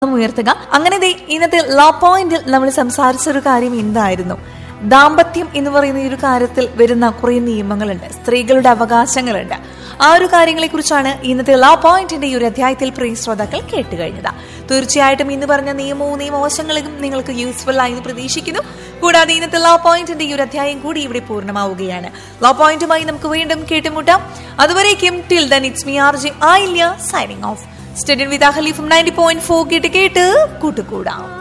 ഉയർത്തുക അങ്ങനെ ദേ ഇന്നത്തെ ലോ പോയിന്റിൽ നമ്മൾ സംസാരിച്ച ഒരു കാര്യം എന്തായിരുന്നു ദാമ്പത്യം എന്ന് പറയുന്ന ഈ ഒരു കാര്യത്തിൽ വരുന്ന കുറെ നിയമങ്ങളുണ്ട് സ്ത്രീകളുടെ അവകാശങ്ങളുണ്ട് ആ ഒരു കാര്യങ്ങളെ കുറിച്ചാണ് ഇന്നത്തെ ലോ പോയിന്റിന്റെ ഈ ഒരു അധ്യായത്തിൽ പ്രിയ ശ്രോതാക്കൾ കേട്ട് കഴിഞ്ഞത് തീർച്ചയായിട്ടും ഇന്ന് പറഞ്ഞ നിയമവും നിയമവശങ്ങളും നിങ്ങൾക്ക് യൂസ്ഫുൾ ആയി എന്ന് പ്രതീക്ഷിക്കുന്നു കൂടാതെ ഇന്നത്തെ ലോ പോയിന്റിന്റെ ഈ ഒരു അധ്യായം കൂടി ഇവിടെ പൂർണ്ണമാവുകയാണ് ലോ പോയിന്റുമായി നമുക്ക് വീണ്ടും കേട്ടുമുട്ടാം അതുവരേക്കും till then it's me R J Ayilya signing off stay tuned with Ahalya from ninety point four കേട്ട് കേട്ട് കൂട്ടുകൂടാം